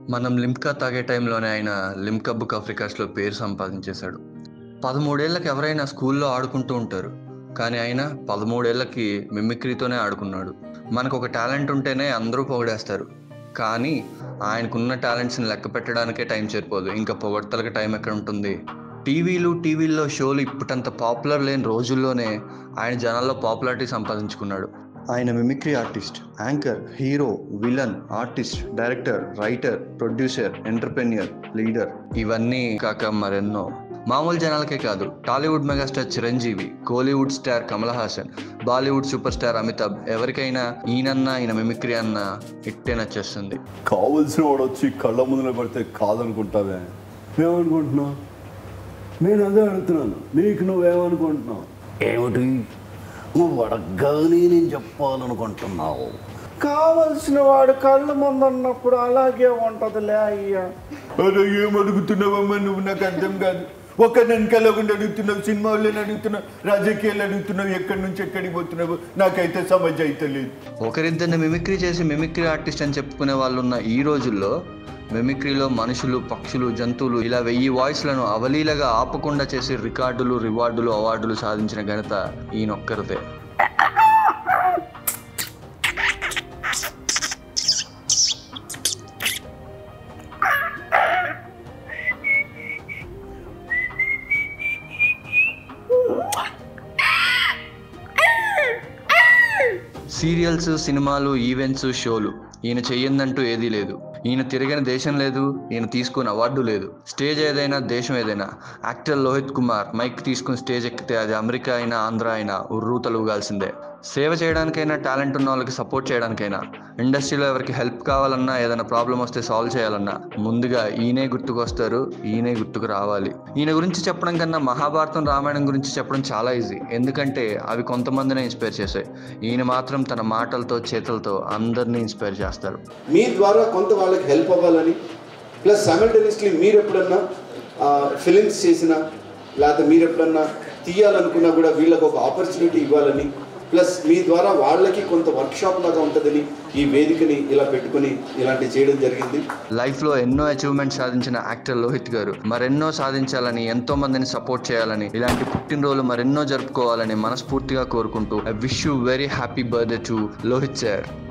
మనం లిమ్కా తాగే టైంలోనే ఆయన లిమ్కా బుక్ ఆఫ్ రికార్డ్స్లో పేరు సంపాదించేశాడు పదమూడేళ్ళకి ఎవరైనా స్కూల్లో ఆడుకుంటూ ఉంటారు కానీ ఆయన పదమూడేళ్ళకి మిమిక్రీతోనే ఆడుకున్నాడు మనకు ఒక టాలెంట్ ఉంటేనే అందరూ పొగిడేస్తారు కానీ ఆయనకున్న టాలెంట్స్ని లెక్క పెట్టడానికే టైం సరిపోదు ఇంకా పొగడ్తలకి టైం ఎక్కడ ఉంటుంది టీవీలు టీవీల్లో షోలు ఇప్పటంత పాపులర్ లేని రోజుల్లోనే ఆయన జనాల్లో పాపులారిటీ సంపాదించుకున్నాడు ఆయన mimicry artist anchor hero villain artist director writer producer entrepreneur leader ఇవన్నీ కాక మరెన్నో మామూలు జనాలకే కాదు Tollywood megastar Chiranjeevi Kollywood star Kamal Haasan Bollywood super star Amitabh ఎవరికైనా ఈయనన్నా ఈయన మిమిక్రీ అన్న ఇట్టే నచ్చేస్తుంది కావలసిన వాడు వచ్చి కళ్ళ ముందున పడితే కాదనుకుంటావే ఏమనుకుంటున్నావు నేను అదే అడుగుతున్నాను నీకు నువ్వేమనుకుంటున్నావు ఏమిటి నువ్వు అడగగానే నేను చెప్పాలనుకుంటున్నావు కావలసిన వాడు కళ్ళ ముందు ఉన్నప్పుడు అలాగే ఉంటదిలే అయ్యా అరే ఏం అడుగుతున్నావమ్మా నువ్వు నాకు అర్థం కాదు ఒక వెనకాలకుండా అడుగుతున్నావు సినిమా వాళ్ళని అడుగుతున్నావు రాజకీయాలు అడుగుతున్నావు ఎక్కడి నుంచి ఎక్కడికి పోతున్నావు నాకైతే సమజ్ అయితే లేదు ఒకరిద్దరిని మిమిక్రీ చేసి మిమిక్రీ ఆర్టిస్ట్ అని చెప్పుకునే వాళ్ళు ఉన్న ఈ రోజుల్లో మిమిక్రీలో మనుషులు పక్షులు జంతువులు ఇలా వెయ్యి వాయిస్లను అవలీలగా ఆపకుండా చేసి రికార్డులు రివార్డులు అవార్డులు సాధించిన ఘనత ఈయనొక్కరిదే సీరియల్స్ సినిమాలు ఈవెంట్స్ షోలు ఈయన చెయ్యందంటూ ఏదీ లేదు ఈయన తిరగని దేశం లేదు ఈయన తీసుకుని అవార్డు లేదు స్టేజ్ ఏదైనా దేశం ఏదైనా యాక్టర్ లోహిత్ కుమార్ మైక్ తీసుకుని స్టేజ్ ఎక్కితే అది అమెరికా అయినా ఆంధ్ర అయినా ఉర్రూ తలుగాల్సిందే సేవ చేయడానికైనా టాలెంట్ ఉన్న వాళ్ళకి సపోర్ట్ చేయడానికైనా ఇండస్ట్రీలో ఎవరికి హెల్ప్ కావాలన్నా ఏదైనా ప్రాబ్లం వస్తే సాల్వ్ చేయాలన్నా ముందుగా ఈయనే గుర్తుకొస్తారు ఈయనే గుర్తుకు రావాలి ఈయన గురించి చెప్పడం కన్నా మహాభారతం రామాయణం గురించి చెప్పడం చాలా ఈజీ ఎందుకంటే అవి కొంతమందినే ఇన్స్పైర్ చేశాయి ఈయన మాత్రం తన మాటలతో చేతులతో అందరినీ ఇన్స్పైర్ చేస్తారు మీ ద్వారా కొంత వాళ్ళకి హెల్ప్ అవ్వాలని ప్లస్ సైమల్టేనియస్లీ మీరు ఎప్పుడన్నా ఫిలిమ్స్ చేసినా లేకపోతే మీరు ఎప్పుడన్నా తీయాలనుకున్నా కూడా వీళ్ళకి ఒక ఆపర్చునిటీ ఇవ్వాలని ప్లస్ మీ ద్వారా వాళ్ళకి కొంత వర్క్షాప్ లాగా ఉంటుందని ఈ వేదికని ఇలా పెట్టుకుని ఇలాంటి చేయడం జరిగింది లైఫ్లో ఎన్నో అచీవ్మెంట్స్ సాధించిన యాక్టర్ లోహిత్ గారు మరెన్నో సాధించాలని ఎంతో మందిని సపోర్ట్ చేయాలని ఇలాంటి పుట్టినరోజులు మరెన్నో జరుపుకోవాలని మనస్ఫూర్తిగా కోరుకుంటూ I wish you very happy birthday to Lohith sir